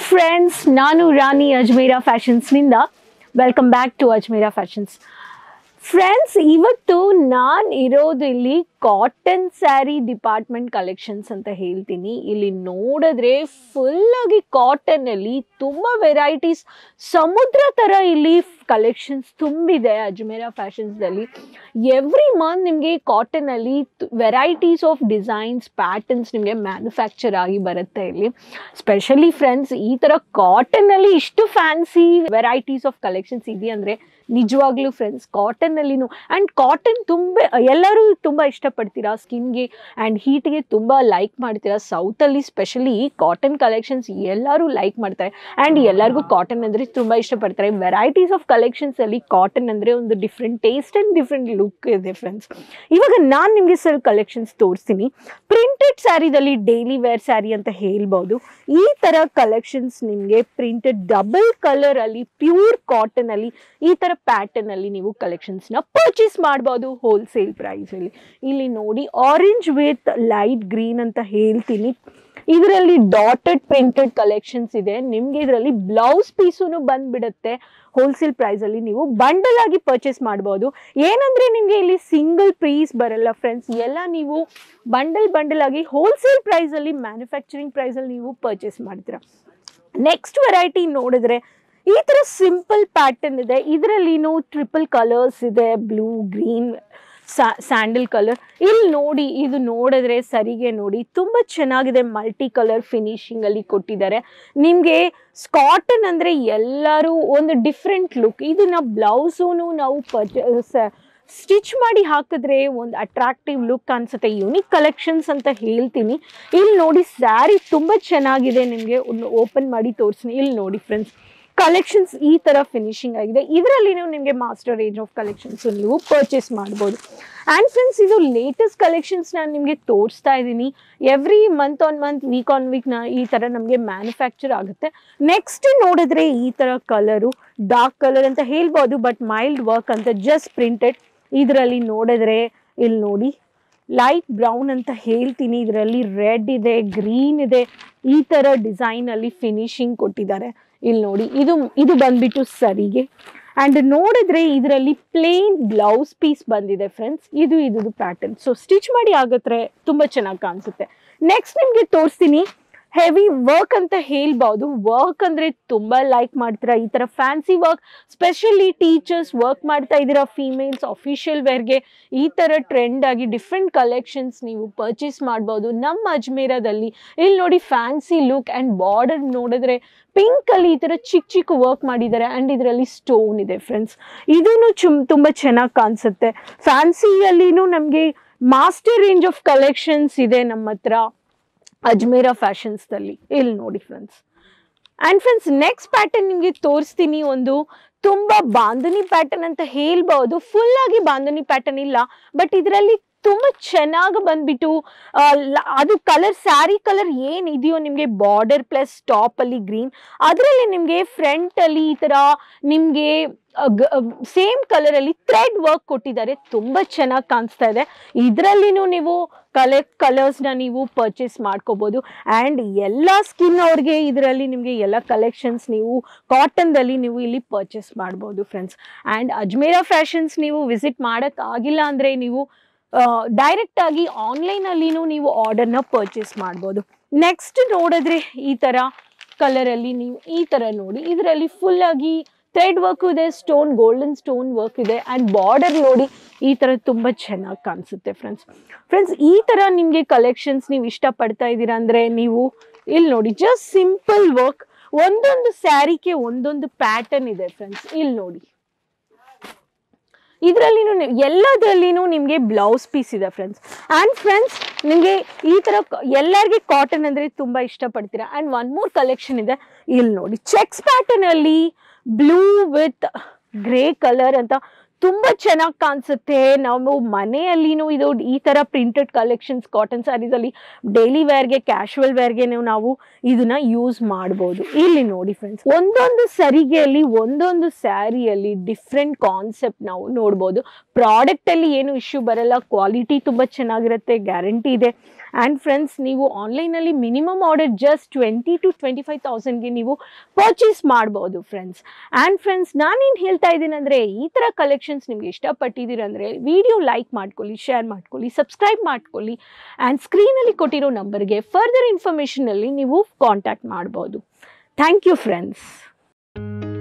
friends ನಾನು ರಾಣಿ ಅಜ್ಮೇರಾ ಫ್ಯಾಷನ್ಸ್ನಿಂದ welcome back to Ajmera fashions friends ಇವತ್ತು ನಾನು ಇರೋದು ಇಲ್ಲಿ ಕಾಟನ್ ಸ್ಯಾರಿ ಡಿಪಾರ್ಟ್ಮೆಂಟ್ ಕಲೆಕ್ಷನ್ಸ್ ಅಂತ ಹೇಳ್ತೀನಿ ಇಲ್ಲಿ ನೋಡಿದ್ರೆ ಫುಲ್ ಆಗಿ ಕಾಟನ್ ಅಲ್ಲಿ ತುಂಬ ವೆರೈಟೀಸ್ ಸಮುದ್ರ ಥರ ಇಲ್ಲಿ ಕಲೆಕ್ಷನ್ಸ್ ತುಂಬಿದೆ ಅಜ್ಮೇರಾ ಫ್ಯಾಷನ್ಸ್ದಲ್ಲಿ ಎವ್ರಿ ಮಂತ್ ನಿಮಗೆ ಕಾಟನಲ್ಲಿ ವೆರೈಟೀಸ್ ಆಫ್ ಡಿಸೈನ್ಸ್ ಪ್ಯಾಟರ್ನ್ಸ್ ನಿಮಗೆ ಮ್ಯಾನುಫ್ಯಾಕ್ಚರ್ ಆಗಿ ಬರುತ್ತೆ ಇಲ್ಲಿ ಸ್ಪೆಷಲಿ ಫ್ರೆಂಡ್ಸ್ ಈ ಥರ ಕಾಟನಲ್ಲಿ ಇಷ್ಟು ಫ್ಯಾನ್ಸಿ ವೆರೈಟೀಸ್ ಆಫ್ ಕಲೆಕ್ಷನ್ಸ್ ಇದೆಯಂದರೆ ನಿಜವಾಗ್ಲೂ ಫ್ರೆಂಡ್ಸ್ ಕಾಟನ್ನಲ್ಲಿನೂ ಆ್ಯಂಡ್ ಕಾಟನ್ ತುಂಬ ಎಲ್ಲರೂ ತುಂಬ ಇಷ್ಟಪಡ್ತೀರಾ ಸ್ಕಿನ್ಗೆ ಆ್ಯಂಡ್ ಹೀಟ್ಗೆ ತುಂಬ ಲೈಕ್ ಮಾಡ್ತೀರಾ ಸೌತಲ್ಲಿ ಸ್ಪೆಷಲಿ ಕಾಟನ್ ಕಲೆಕ್ಷನ್ಸ್ ಎಲ್ಲರೂ ಲೈಕ್ ಮಾಡ್ತಾರೆ ಆ್ಯಂಡ್ ಎಲ್ಲರಿಗೂ ಕಾಟನ್ ಅಂದರೆ ತುಂಬ ಇಷ್ಟಪಡ್ತಾರೆ ವೆರೈಟೀಸ್ ಆಫ್ ಕಲೆಕ್ಷನ್ಸಲ್ಲಿ ಕಾಟನ್ ಅಂದರೆ ಒಂದು different taste and different look ಇದೆ ಫ್ರೆಂಡ್ಸ್ ಇವಾಗ ನಾನು ನಿಮಗೆ ಸ್ವಲ್ಪ ಕಲೆಕ್ಷನ್ಸ್ ತೋರಿಸ್ತೀನಿ ಪ್ರಿಂಟೆಡ್ ಸ್ಯಾರಿದಲ್ಲಿ ಡೈಲಿ ವೇರ್ ಸ್ಯಾರಿ ಅಂತ ಹೇಳ್ಬೋದು ಈ ಥರ ಕಲೆಕ್ಷನ್ಸ್ ನಿಮಗೆ ಪ್ರಿಂಟೆಡ್ ಡಬಲ್ ಕಲರಲ್ಲಿ ಪ್ಯೂರ್ ಕಾಟನಲ್ಲಿ ಈ ಥರ ಪ್ಯಾಟರ್ನಲ್ಲಿ ನೀವು ಕಲೆಕ್ಷನ್ಸ್ನ ಪರ್ಚೇಸ್ ಮಾಡ್ಬೋದು ಹೋಲ್ಸೇಲ್ ಪ್ರೈಸಲ್ಲಿ ಇಲ್ಲಿ ನೋಡಿ ಆರೆಂಜ್ ವಿತ್ ಲೈಟ್ ಗ್ರೀನ್ ಅಂತ ಹೇಳ್ತೀನಿ ಇದರಲ್ಲಿ ಡಾಟೆಡ್ ಪ್ರಿಂಟೆಡ್ ಕಲೆಕ್ಷನ್ಸ್ ಇದೆ ನಿಮಗೆ ಇದರಲ್ಲಿ ಬ್ಲೌಸ್ ಪೀಸೂ ಬಂದ್ಬಿಡುತ್ತೆ ಹೋಲ್ಸೇಲ್ ಪ್ರೈಸಲ್ಲಿ ನೀವು ಬಂಡಲ್ ಆಗಿ ಪರ್ಚೇಸ್ ಮಾಡ್ಬೋದು ಏನಂದರೆ ನಿಮಗೆ ಇಲ್ಲಿ ಸಿಂಗಲ್ ಪೀಸ್ ಬರಲ್ಲ ಫ್ರೆಂಡ್ಸ್ ಎಲ್ಲ ನೀವು ಬಂಡಲ್ ಬಂಡಲ್ ಆಗಿ ಹೋಲ್ಸೇಲ್ ಪ್ರೈಸಲ್ಲಿ ಮ್ಯಾನುಫ್ಯಾಕ್ಚರಿಂಗ್ ಪ್ರೈಸಲ್ಲಿ ನೀವು ಪರ್ಚೇಸ್ ಮಾಡ್ತೀರಾ ನೆಕ್ಸ್ಟ್ ವೆರೈಟಿ ನೋಡಿದ್ರೆ ಈ ಥರ ಸಿಂಪಲ್ ಪ್ಯಾಟರ್ನ್ ಇದೆ ಇದರಲ್ಲಿನೂ ಟ್ರಿಪಲ್ ಕಲರ್ಸ್ ಇದೆ ಬ್ಲೂ ಗ್ರೀನ್ ಸ್ಯಾಂಡಲ್ ಕಲರ್ ಇಲ್ಲಿ ನೋಡಿ ಇದು ನೋಡಿದ್ರೆ ಸರಿಗೆ ನೋಡಿ ತುಂಬ ಚೆನ್ನಾಗಿದೆ ಮಲ್ಟಿ ಕಲರ್ ಫಿನಿಶಿಂಗಲ್ಲಿ ಕೊಟ್ಟಿದ್ದಾರೆ ನಿಮಗೆ ಕಾಟನ್ ಅಂದರೆ ಎಲ್ಲರೂ ಒಂದು ಡಿಫ್ರೆಂಟ್ ಲುಕ್ ಇದನ್ನ ಬ್ಲೌಸೂ ನಾವು ಪರ್ಚೇಸ್ ಸ್ಟಿಚ್ ಮಾಡಿ ಹಾಕಿದ್ರೆ ಒಂದು ಅಟ್ರಾಕ್ಟಿವ್ ಲುಕ್ ಅನ್ಸುತ್ತೆ ಯುನಿಕ್ ಕಲೆಕ್ಷನ್ಸ್ ಅಂತ ಹೇಳ್ತೀನಿ ಇಲ್ಲಿ ನೋಡಿ ಸ್ಯಾರಿ ತುಂಬ ಚೆನ್ನಾಗಿದೆ ನಿಮಗೆ ಒಂದು ಓಪನ್ ಮಾಡಿ ತೋರಿಸ್ತೀನಿ ಇಲ್ಲಿ ನೋಡಿ ಫ್ರೆಂಡ್ಸ್ ಕಲೆಕ್ಷನ್ಸ್ ಈ ಥರ ಫಿನಿಶಿಂಗ್ ಆಗಿದೆ ಇದರಲ್ಲಿ ನಿಮಗೆ ಮಾಸ್ಟರ್ ರೇಂಜ್ ಆಫ್ ಕಲೆಕ್ಷನ್ಸ್ ನೀವು ಪರ್ಚೇಸ್ ಮಾಡ್ಬೋದು ಆ್ಯಂಡ್ ಫ್ರೆಂಡ್ಸ್ ಇದು ಲೇಟೆಸ್ಟ್ ಕಲೆಕ್ಷನ್ಸ್ ನಾನು ನಿಮಗೆ ತೋರಿಸ್ತಾ ಇದ್ದೀನಿ every month on month week on week ನ ಈ ಥರ ನಮಗೆ ಮ್ಯಾನುಫ್ಯಾಕ್ಚರ್ ಆಗುತ್ತೆ ನೆಕ್ಸ್ಟ್ ನೋಡಿದ್ರೆ ಈ ಥರ ಕಲರು ಡಾರ್ಕ್ ಕಲರ್ ಅಂತ ಹೇಳ್ಬೋದು ಬಟ್ ಮೈಲ್ಡ್ ವರ್ಕ್ ಅಂತ ಜಸ್ಟ್ ಪ್ರಿಂಟೆಡ್ ಇದರಲ್ಲಿ ನೋಡಿದ್ರೆ ಇಲ್ಲಿ ನೋಡಿ ಲೈಟ್ ಬ್ರೌನ್ ಅಂತ ಹೇಳ್ತೀನಿ ಇದರಲ್ಲಿ ರೆಡ್ ಇದೆ ಗ್ರೀನ್ ಇದೆ ಈ ಥರ ಡಿಸೈನಲ್ಲಿ ಫಿನಿಶಿಂಗ್ ಕೊಟ್ಟಿದ್ದಾರೆ ಇಲ್ಲಿ ನೋಡಿ ಇದು ಇದು ಬಂದ್ಬಿಟ್ಟು ಸರಿಗೆ ಆ್ಯಂಡ್ ನೋಡಿದ್ರೆ ಇದರಲ್ಲಿ ಪ್ಲೇನ್ ಬ್ಲೌಸ್ ಪೀಸ್ ಬಂದಿದೆ ಫ್ರೆಂಡ್ಸ್ ಇದು ಇದು ಪ್ಯಾಟರ್ನ್ ಸೊ ಸ್ಟಿಚ್ ಮಾಡಿ ಆಗತ್ರೆ ತುಂಬ ಚೆನ್ನಾಗಿ ಕಾಣಿಸುತ್ತೆ ನೆಕ್ಸ್ಟ್ ನಿಮಗೆ ತೋರಿಸ್ತೀನಿ ಹೆವಿ ವರ್ಕ್ ಅಂತ ಹೇಳ್ಬೋದು ವರ್ಕ್ ಅಂದರೆ ತುಂಬ ಲೈಕ್ ಮಾಡ್ತೀರಾ ಈ ಥರ fancy work specially teachers work ಮಾಡ್ತಾ ಇದ್ದೀರಾ ಫೀಮೇಲ್ಸ್ ಅಫಿಷಿಯಲ್ ವೇರ್ಗೆ ಈ ಥರ ಟ್ರೆಂಡ್ ಆಗಿ ಡಿಫ್ರೆಂಟ್ ಕಲೆಕ್ಷನ್ಸ್ ನೀವು ಪರ್ಚೇಸ್ ಮಾಡ್ಬೋದು ನಮ್ಮ ಅಜ್ಮೇರದಲ್ಲಿ ಇಲ್ಲಿ ನೋಡಿ ಫ್ಯಾನ್ಸಿ ಲುಕ್ ಆ್ಯಂಡ್ ಬಾರ್ಡರ್ ನೋಡಿದ್ರೆ ಪಿಂಕಲ್ಲಿ ಈ ಥರ ಚಿಕ್ಕ ಚಿಕ್ಕ ವರ್ಕ್ ಮಾಡಿದ್ದಾರೆ ಆ್ಯಂಡ್ ಇದರಲ್ಲಿ ಸ್ಟೋನ್ ಇದೆ ಫ್ರೆಂಡ್ಸ್ ಇದೂ ಚುಮ್ ತುಂಬ ಚೆನ್ನಾಗಿ ಕಾಣಿಸುತ್ತೆ ಫ್ಯಾನ್ಸಿಯಲ್ಲಿನೂ ನಮಗೆ ಮಾಸ್ಟರ್ ರೇಂಜ್ ಆಫ್ ಕಲೆಕ್ಷನ್ಸ್ ಇದೆ ನಮ್ಮ ಹತ್ರ ಅಜ್ಮೇರಾ ಫ್ಯಾಷನ್ಸ್ದಲ್ಲಿ ಇಲ್ಲಿ ನೋಡಿ friends and friends next pattern ನಿಮಗೆ ತೋರಿಸ್ತೀನಿ ಒಂದು ತುಂಬ ಬಾಂಧನಿ ಪ್ಯಾಟರ್ನ್ ಅಂತ ಹೇಳ್ಬೋದು ಫುಲ್ ಆಗಿ ಬಾಂಧನಿ ಪ್ಯಾಟರ್ನ್ ಇಲ್ಲ ಬಟ್ ಇದರಲ್ಲಿ ತುಂಬ ಚೆನ್ನಾಗಿ ಬಂದ್ಬಿಟ್ಟು ಆ, ಲ- ಅದು ಕಲರ್ ಸ್ಯಾರಿ ಕಲರ್ ಏನಿದೆಯೋ ನಿಮಗೆ ಬಾರ್ಡರ್ ಪ್ಲಸ್ ಟಾಪಲ್ಲಿ ಗ್ರೀನ್ ಅದರಲ್ಲಿ ನಿಮಗೆ ಫ್ರಂಟಲ್ಲಿ ಈ ಥರ ನಿಮಗೆ ಸೇಮ್ ಕಲರಲ್ಲಿ ಥ್ರೆಡ್ ವರ್ಕ್ ಕೊಟ್ಟಿದ್ದಾರೆ ತುಂಬ ಚೆನ್ನಾಗಿ ಕಾಣಿಸ್ತಾ ಇದೆ ಇದರಲ್ಲಿನೂ ನೀವು ಕಲೆ ಕಲರ್ಸ್ನ ನೀವು ಪರ್ಚೇಸ್ ಮಾಡ್ಕೋಬೋದು ಆ್ಯಂಡ್ ಎಲ್ಲ ಸ್ಕಿನ್ ಅವ್ರಿಗೆ ಇದರಲ್ಲಿ ನಿಮಗೆ ಎಲ್ಲ ಕಲೆಕ್ಷನ್ಸ್ ನೀವು ಕಾಟನ್ದಲ್ಲಿ ನೀವು ಇಲ್ಲಿ ಪರ್ಚೇಸ್ ಮಾಡ್ಬೋದು ಫ್ರೆಂಡ್ಸ್ ಆ್ಯಂಡ್ ಅಜ್ಮೇರಾ ಫ್ಯಾಷನ್ಸ್ ನೀವು ವಿಸಿಟ್ ಮಾಡೋಕ್ಕಾಗಿಲ್ಲ ಅಂದರೆ ನೀವು ಡೈರೆಕ್ಟ್ ಆಗಿ ಆನ್ಲೈನಲ್ಲಿನೂ ನೀವು ಆರ್ಡರ್ನ ಪರ್ಚೇಸ್ ಮಾಡ್ಬೋದು ನೆಕ್ಸ್ಟ್ ನೋಡಿದ್ರೆ ಈ ಥರ ಕಲರಲ್ಲಿ ನೀವು ಈ ಥರ ನೋಡಿ ಇದರಲ್ಲಿ ಫುಲ್ ಆಗಿ ಥ್ರೆಡ್ ವರ್ಕ್ ಇದೆ ಸ್ಟೋನ್ ಗೋಲ್ಡನ್ ಸ್ಟೋನ್ ವರ್ಕ್ ಇದೆ ಆ್ಯಂಡ್ ಬಾರ್ಡರ್ ನೋಡಿ ಈ ಥರ ತುಂಬ ಚೆನ್ನಾಗಿ ಕಾಣಿಸುತ್ತೆ ಫ್ರೆಂಡ್ಸ್ ಫ್ರೆಂಡ್ಸ್ ಈ ಥರ ನಿಮಗೆ ಕಲೆಕ್ಷನ್ಸ್ ನೀವು ಇಷ್ಟಪಡ್ತಾ ಇದ್ದೀರಾ ಅಂದರೆ ನೀವು ಇಲ್ಲಿ ನೋಡಿ ಜಸ್ಟ್ ಸಿಂಪಲ್ ವರ್ಕ್ ಒಂದೊಂದು ಸ್ಯಾರಿಗೆ ಒಂದೊಂದು ಪ್ಯಾಟರ್ನ್ ಇದೆ ಫ್ರೆಂಡ್ಸ್ ಇಲ್ಲಿ ನೋಡಿ ಇದರಲ್ಲಿನೂ ಎಲ್ಲದರಲ್ಲಿನೂ ನಿಮಗೆ ಬ್ಲೌಸ್ ಪೀಸ್ ಇದೆ ಫ್ರೆಂಡ್ಸ್ ಆ್ಯಂಡ್ ಫ್ರೆಂಡ್ಸ್ ನಿಮಗೆ ಈ ಥರ ಕ- ಎಲ್ಲರಿಗೆ ಕಾಟನ್ ಅಂದರೆ ತುಂಬ ಇಷ್ಟಪಡ್ತೀರಾ ಆ್ಯಂಡ್ ಒನ್ ಮೂರ್ ಕಲೆಕ್ಷನ್ ಇದೆ ಇಲ್ಲಿ ನೋಡಿ ಚೆಕ್ಸ್ ಪ್ಯಾಟರ್ನಲ್ಲಿ ಬ್ಲೂ ವಿತ್ ಗ್ರೇ ಕಲರ್ ಅಂತ ತುಂಬ ಚೆನ್ನಾಗಿ ಕಾಣಿಸುತ್ತೆ ನಾವು ಮನೆಯಲ್ಲಿನೂ ಇದು ಈ ಥರ ಪ್ರಿಂಟೆಡ್ ಕಲೆಕ್ಷನ್ಸ್ ಕಾಟನ್ ಸ್ಯಾರೀಸಲ್ಲಿ ಡೈಲಿ ವೇರ್ಗೆ ಕ್ಯಾಶುವಲ್ ವೇರ್ಗೆ ನಾವು ಇದನ್ನ ಯೂಸ್ ಮಾಡ್ಬೋದು ಇಲ್ಲಿ ನೋಡಿ ಫ್ರೆಂಡ್ಸ್ ಒಂದೊಂದು ಸರಿಗೆಯಲ್ಲಿ ಒಂದೊಂದು ಸ್ಯಾರಿಯಲ್ಲಿ ಡಿಫ್ರೆಂಟ್ ಕಾನ್ಸೆಪ್ಟ್ ನಾವು ನೋಡ್ಬೋದು ಪ್ರಾಡಕ್ಟಲ್ಲಿ ಏನು ಇಶ್ಯೂ ಬರಲ್ಲ ಕ್ವಾಲಿಟಿ ತುಂಬ ಚೆನ್ನಾಗಿರುತ್ತೆ ಗ್ಯಾರಂಟಿ ಇದೆ ಆ್ಯಂಡ್ ಫ್ರೆಂಡ್ಸ್ ನೀವು ಆನ್ಲೈನಲ್ಲಿ minimum order just twenty to twenty five ತೌಸಂಡ್ಗೆ ನೀವು ಪರ್ಚೇಸ್ ಮಾಡ್ಬೋದು ಫ್ರೆಂಡ್ಸ್ ಆ್ಯಂಡ್ ಫ್ರೆಂಡ್ಸ್ ನಾನೇನು ಹೇಳ್ತಾ ಇದ್ದೀನಿ ಅಂದರೆ ಈ ಥರ ಕಲೆಕ್ಷನ್ಸ್ ನಿಮ್ಗೆ ಇಷ್ಟಪಟ್ಟಿದ್ದೀರಂದರೆ ವಿಡಿಯೋ ಲೈಕ್ ಮಾಡ್ಕೊಳ್ಳಿ ಶೇರ್ ಮಾಡ್ಕೊಳ್ಳಿ ಸಬ್ಸ್ಕ್ರೈಬ್ ಮಾಡ್ಕೊಳ್ಳಿ ಆ್ಯಂಡ್ ಸ್ಕ್ರೀನಲ್ಲಿ ಕೊಟ್ಟಿರೋ ನಂಬರ್ಗೆ ಫರ್ದರ್ ಇನ್ಫಾರ್ಮೇಷನಲ್ಲಿ ನೀವು ಕಾಂಟ್ಯಾಕ್ಟ್ ಮಾಡ್ಬೋದು ಥ್ಯಾಂಕ್ ಯು ಫ್ರೆಂಡ್ಸ್